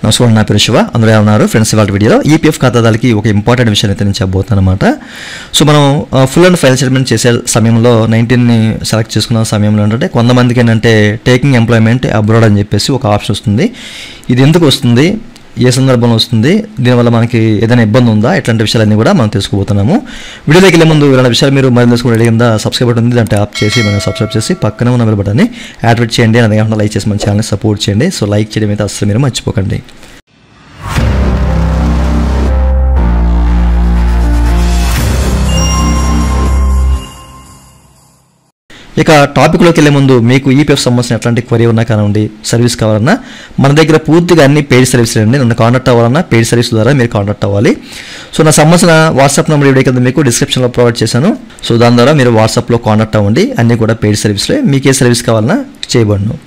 నమస్కారం నా పేరు శివ అందరూ ఎలా ఉన్నారు ఫ్రెండ్స్ ఇవాళ వీడియోలో ఈపీఎఫ్ ఖాతాదారులకి ఒక ఇంపార్టెంట్ విషయం అయితే నేను చెప్పబోతున్నాను అనమాట సో మనం ఫుల్ అండ్ ఫైల్ సెటిల్మెంట్ చేసే సమయంలో నైన్టీన్ని సెలెక్ట్ చేసుకున్న సమయంలో ఏంటంటే కొంతమందికి ఏంటంటే టేకింగ్ ఎంప్లాయ్మెంట్ అబ్రాడ్ అని చెప్పేసి ఒక ఆప్షన్ వస్తుంది ఇది ఎందుకు వస్తుంది ఏ సందర్భంలో వస్తుంది దీనివల్ల మనకి ఏదైనా ఇబ్బంది ఉందా ఇట్లాంటి విషయాలన్నీ కూడా మనం తెలుసుకోబోతున్నాము వీడియోలోకి వెళ్ళే ముందు ఇలాంటి విషయాలు మీరు మరి తెలుసుకుని కింద సబ్స్క్రైబ్ బటన్ ఉంది దాన్ని ట్యాప్ చేసి మనం సబ్స్క్రైబ్ చేసి పక్కన ఉన్న బెల్ బటన్ని యాక్టివేట్ చేయండి అదే కాకుండా లైక్ చేసి మన ఛానల్ని సపోర్ట్ చేయండి సో లైక్ చేయడం అయితే అసలు మీరు మర్చిపోకండి ఇక టాపిక్లోకి వెళ్ళే ముందు మీకు ఈపీఎఫ్ సంబంధించిన ఎట్లాంటి క్వరీ ఉన్నా కానివ్వండి సర్వీస్ కావాలన్నా మన దగ్గర పూర్తిగా అన్ని పెయిడ్ సర్వీస్ అండి నన్ను కాంటాక్ట్ అవ్వాలన్నా పెయిడ్ సర్వీస్ ద్వారా మీరు కాంటాక్ట్ అవ్వాలి సో నా సంబంధించిన వాట్సాప్ నెంబర్ వీడియో కింద మీకు డిస్క్రిప్షన్లో ప్రొవైడ్ చేశాను సో దాని ద్వారా మీరు వాట్సాప్లో కాంటాక్ట్ అవ్వండి అన్నీ కూడా పెయిడ్ సర్వీస్లే మీకు ఏ సర్వీస్ కావాలన్నా చేయబడును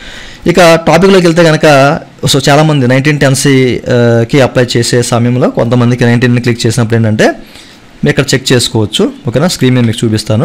ఇక టాపిక్లోకి వెళ్తే కనుక సో చాలామంది నైన్టీన్ టెన్సీకి అప్లై చేసే సమయంలో కొంతమందికి నైన్టీన్ క్లిక్ చేసినప్పుడు ఏంటంటే మీరు ఇక్కడ చెక్ చేసుకోవచ్చు ఓకేనా స్క్రీన్ మీద మీకు చూపిస్తాను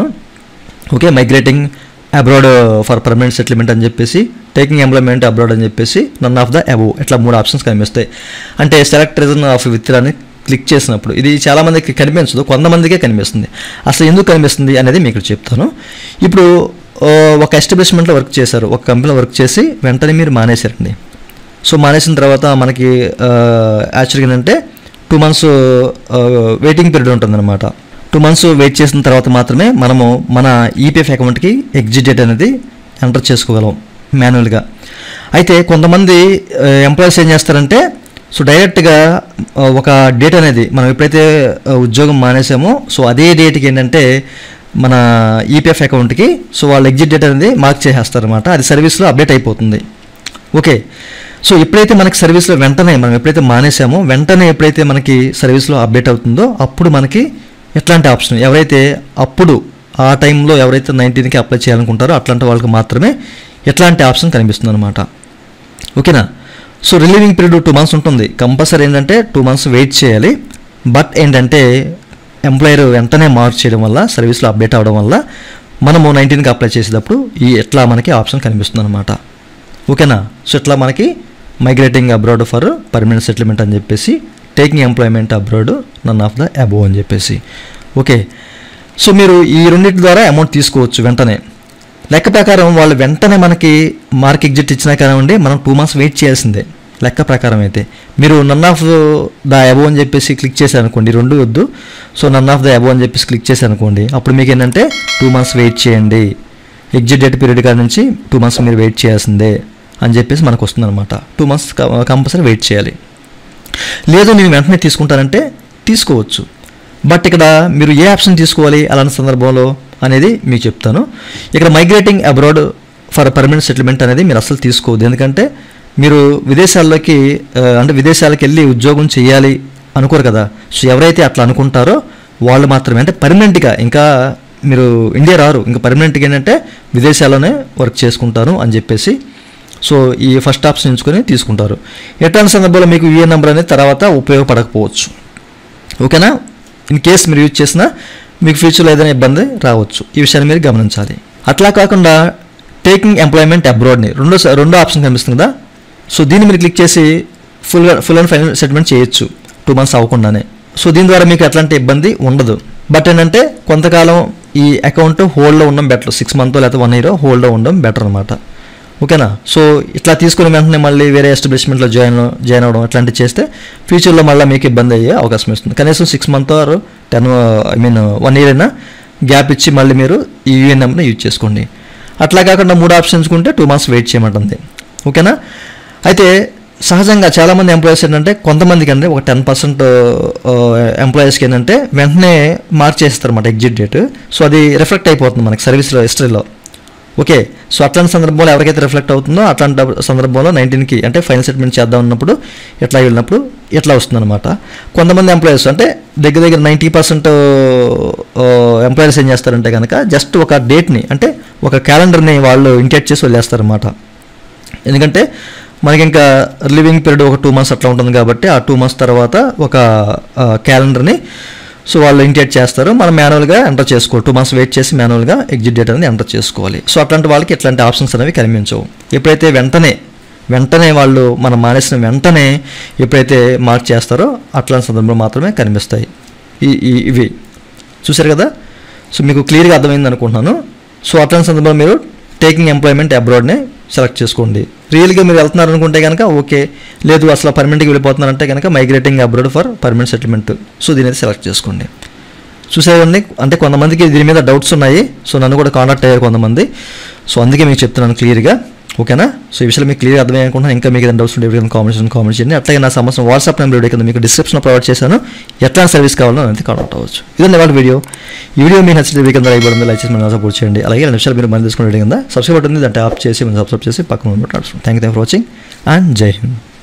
okay migrating abroad for permanent settlement అని చెప్పేసి టేకింగ్ ఎంప్లాయ్మెంట్ అబ్రాడ్ అని చెప్పేసి నన్ ఆఫ్ ద అబోవ్ ఇట్లా మూడు ఆప్షన్స్ కనిపిస్తాయి అంటే సెలెక్ట్ రీజన్ ఆఫ్ విత్ అని క్లిక్ చేసినప్పుడు ఇది చాలామందికి కనిపించదు కొంతమందికే కనిపిస్తుంది అసలు ఎందుకు కనిపిస్తుంది అనేది మీకు చెప్తాను ఇప్పుడు ఆ, ఒక ఎస్టాబ్లిష్మెంట్లో వర్క్ చేశారు ఒక కంపెనీలో వర్క్ చేసి వెంటనే మీరు మానేశారండి సో మానేసిన తర్వాత మనకి యాక్చువల్గా ఏంటంటే టూ మంత్స్ వెయిటింగ్ పీరియడ్ ఉంటుందన్నమాట టూ మంత్స్ వెయిట్ చేసిన తర్వాత మాత్రమే మనము మన ఈపీఎఫ్ అకౌంట్కి ఎగ్జిట్ డేట్ అనేది ఎంటర్ చేసుకోగలం మాన్యువల్గా అయితే కొంతమంది ఎంప్లాయీస్ ఏం చేస్తారంటే సో డైరెక్ట్గా ఆ, ఒక డేట్ అనేది మనం ఎప్పుడైతే ఆ, ఉద్యోగం మానేసామో సో అదే డేట్కి ఏంటంటే మన ఈపీఎఫ్ అకౌంట్కి సో వాళ్ళు ఎగ్జిట్ డేట్ అనేది మార్క్ చేసేస్తారనమాట అది సర్వీస్లో అప్డేట్ అయిపోతుంది ఓకే సో ఎప్పుడైతే మనకి సర్వీస్లో వెంటనే మనం ఎప్పుడైతే మానేసామో వెంటనే ఎప్పుడైతే మనకి సర్వీస్లో అప్డేట్ అవుతుందో అప్పుడు మనకి ఎట్లాంటి ఆప్షన్ ఎవరైతే అప్పుడు ఆ టైంలో ఎవరైతే నైన్టీన్కి అప్లై చేయాలనుకుంటారో అట్లాంటి వాళ్ళకి మాత్రమే ఎట్లాంటి ఆప్షన్ కనిపిస్తుంది అనమాట ఓకేనా so relieving period two months ఉంటుంది కంపల్సరీ ఏంటంటే టూ మంత్స్ వెయిట్ చేయాలి బట్ ఏంటంటే ఎంప్లాయర్ వెంటనే మార్క్ చేయడం వల్ల సర్వీస్లో అప్డేట్ అవ్వడం వల్ల మనము నైన్టీన్కి అప్లై చేసేటప్పుడు ఈ ఎట్లా మనకి ఆప్షన్ కనిపిస్తుంది అనమాట ఓకేనా సో ఇట్లా మనకి migrating abroad for permanent settlement అని చెప్పేసి taking employment abroad none of the above అని చెప్పేసి ఓకే సో మీరు ఈ రెండింటి ద్వారా అమౌంట్ తీసుకోవచ్చు వెంటనే లెక్క ప్రకారం వాళ్ళు వెంటనే మనకి మార్క్ ఎగ్జిట్ ఇచ్చినా కానివ్వండి మనం టూ మంత్స్ వెయిట్ చేయాల్సిందే లెక్క ప్రకారం అయితే మీరు నన్ ఆఫ్ ద అబో అని చెప్పేసి క్లిక్ చేశారు అనుకోండి రెండు వద్దు so none of the above అని చెప్పేసి క్లిక్ చేశారు అనుకోండి అప్పుడు మీకు ఏంటంటే టూ మంత్స్ వెయిట్ చేయండి ఎగ్జిట్ డేట్ పీరియడ్ కాడ నుంచి టూ మంత్స్ మీరు వెయిట్ చేయాల్సిందే అని చెప్పేసి మనకు వస్తుందన్నమాట టూ మంత్స్ కంపల్సరీ వెయిట్ చేయాలి లేదు నేను వెంటనే తీసుకుంటానంటే తీసుకోవచ్చు బట్ ఇక్కడ మీరు ఏ ఆప్షన్ తీసుకోవాలి అలాంటి సందర్భంలో అనేది మీకు చెప్తాను ఇక్కడ migrating abroad for permanent settlement అనేది మీరు అసలు తీసుకోవద్దు ఎందుకంటే మీరు విదేశాల్లోకి ఆ, అంటే విదేశాలకు వెళ్ళి ఉద్యోగం చేయాలి అనుకోరు కదా సో ఎవరైతే అట్లా అనుకుంటారో వాళ్ళు మాత్రమే అంటే పర్మనెంట్గా ఇంకా మీరు ఇండియా రారు ఇంకా పర్మనెంట్గా ఏంటంటే విదేశాల్లోనే వర్క్ చేసుకుంటారు అని చెప్పేసి సో ఈ ఫస్ట్ ఆప్షన్ ఎంచుకొని తీసుకుంటారు ఎట్లాంటి సందర్భంలో మీకు యూఏ నెంబర్ అనేది తర్వాత ఉపయోగపడకపోవచ్చు ఓకేనా ఇన్ కేస్ మీరు యూజ్ చేసినా మీకు ఫ్యూచర్లో ఏదైనా ఇబ్బంది రావచ్చు ఈ విషయాన్ని మీరు గమనించాలి అట్లా కాకుండా టేకింగ్ ఎంప్లాయ్మెంట్ అబ్రాడ్ని రెండో స- రెండో ఆప్షన్ కనిపిస్తుంది కదా సో దీన్ని మీరు క్లిక్ చేసి full full and final settlement చేయొచ్చు టూ మంత్స్ అవ్వకుండానే సో దీని ద్వారా మీకు ఎట్లాంటి ఇబ్బంది ఉండదు బట్ ఏంటంటే కొంతకాలం ఈ అకౌంట్ హోల్డ్లో ఉండడం బెటర్ సిక్స్ మంత్ లేకపోతే వన్ ఇయర్ హోల్డ్లో ఉండడం బెటర్ అనమాట ఓకేనా సో ఇట్లా తీసుకుని వెంటనే మళ్ళీ వేరే ఎస్టాబ్లిష్మెంట్లో జాయిన్ జాయిన్ అవ్వడం అట్లాంటివి చేస్తే ఫ్యూచర్లో మళ్ళీ మీకు ఇబ్బంది అయ్యే అవకాశం ఇస్తుంది కనీసం six month or ten I mean one year అయినా గ్యాప్ ఇచ్చి మళ్ళీ మీరు ఈ యూఎన్ నెంబర్ని యూజ్ చేసుకోండి అట్లా కాకుండా మూడు ఆప్షన్స్ ఉంటే టూ మంత్స్ వెయిట్ చేయమంటుంది ఓకేనా అయితే సహజంగా చాలామంది ఎంప్లాయీస్ ఏంటంటే కొంతమందికి అంటే ఒక టెన్ పర్సెంట్ ఎంప్లాయీస్కి ఏంటంటే వెంటనే మార్క్ చేస్తారు అన్నమాట ఎగ్జిట్ డేట్ సో అది రిఫ్లెక్ట్ అయిపోతుంది మనకి సర్వీస్లో హిస్టరీలో ఓకే సో అట్లాంటి సందర్భంలో ఎవరికైతే రిఫ్లెక్ట్ అవుతుందో అట్లాంటి డబ్బు- సందర్భంలో నైన్టీన్కి అంటే ఫైనల్ సెటిల్మెంట్ చేద్దాం ఉన్నప్పుడు ఎట్లా వెళ్ళినప్పుడు ఎట్లా వస్తుందన్నమాట కొంతమంది ఎంప్లాయీస్ అంటే దగ్గర దగ్గర నైంటీ పర్సెంట్ ఎంప్లాయీస్ ఏం చేస్తారంటే కనుక జస్ట్ ఒక డేట్ని అంటే ఒక క్యాలెండర్ని వాళ్ళు ఇంటేట్ చేసి వదిలేస్తారనమాట ఎందుకంటే మనకి ఇంకా లివింగ్ పీరియడ్ ఒక టూ మంత్స్ అట్లా ఉంటుంది కాబట్టి ఆ టూ మంత్స్ తర్వాత ఒక క్యాలెండర్ని సో వాళ్ళు ఇంటేట్ చేస్తారు మనం మాన్యువల్గా ఎంటర్ చేసుకోవాలి టూ మంత్స్ వెయిట్ చేసి మాన్యువల్గా ఎగ్జిట్ డేట్ అనేది ఎంటర్ చేసుకోవాలి సో అట్లాంటి వాళ్ళకి ఇట్లాంటి ఆప్షన్స్ అనేవి కనిపించవు ఎప్పుడైతే వెంటనే వెంటనే వాళ్ళు మనం మానేసిన వెంటనే ఎప్పుడైతే మార్క్ చేస్తారో అట్లాంటి సందర్భంలో మాత్రమే కనిపిస్తాయి ఈ ఈ- ఇవి చూశారు కదా సో మీకు క్లియర్గా అర్థమైంది అనుకుంటున్నాను సో అట్లాంటి సందర్భంలో మీరు టేకింగ్ ఎంప్లాయ్మెంట్ అబ్రాడ్నే సెలెక్ట్ చేసుకోండి రియల్గా మీరు వెళ్తున్నారు అనుకుంటే కనుక ఓకే లేదు అసలు పర్మనెంట్గా వెళ్ళిపోతున్నారంటే కనుక migrating abroad for permanent settlement so దీని అయితే సెలెక్ట్ చేసుకోండి చూసేవాడిని అంటే కొంతమందికి దీని మీద డౌట్స్ ఉన్నాయి సో నన్ను కూడా కాంటాక్ట్ అయ్యారు కొంతమంది సో అందుకే మీకు చెప్తున్నాను క్లియర్గా ఓకేనా సో ఈ విషయాలు మీకు క్లియర్ అర్థమై అనుకుంటున్నాను ఇంకా మీకు ఏదైనా డౌట్స్ ఉంటే ఎవరికైనా కామెంట్స్ కామెంట్ చేయండి అట్లాగే నా సంవత్సరం వాట్సాప్ నెంబర్ ఇక్కడ మీకు డిస్క్రిప్షన్లో ప్రొవైడ్ చేశాను ఎట్లాంటి సర్వీస్ కావాలో అయితే కాంటాక్ట్ అవ్వచ్చు ఇదండి వాళ్ళ వీడియో ఈ వీడియో మీకు నచ్చితే వీక్ అంతా లైక్ లైక్ చేసి మన సపోర్ట్ చేయండి అలాగే రెండు నిమిషాలు మీరు మళ్ళీ తీసుకుని కింద సబ్స్క్రైబ్ ఉంటుంది దాంట్లో ఆప్ చేసి మనం సబ్స్క్రైబ్ చేసి పక్కన thank you thank for watching and Jai Hind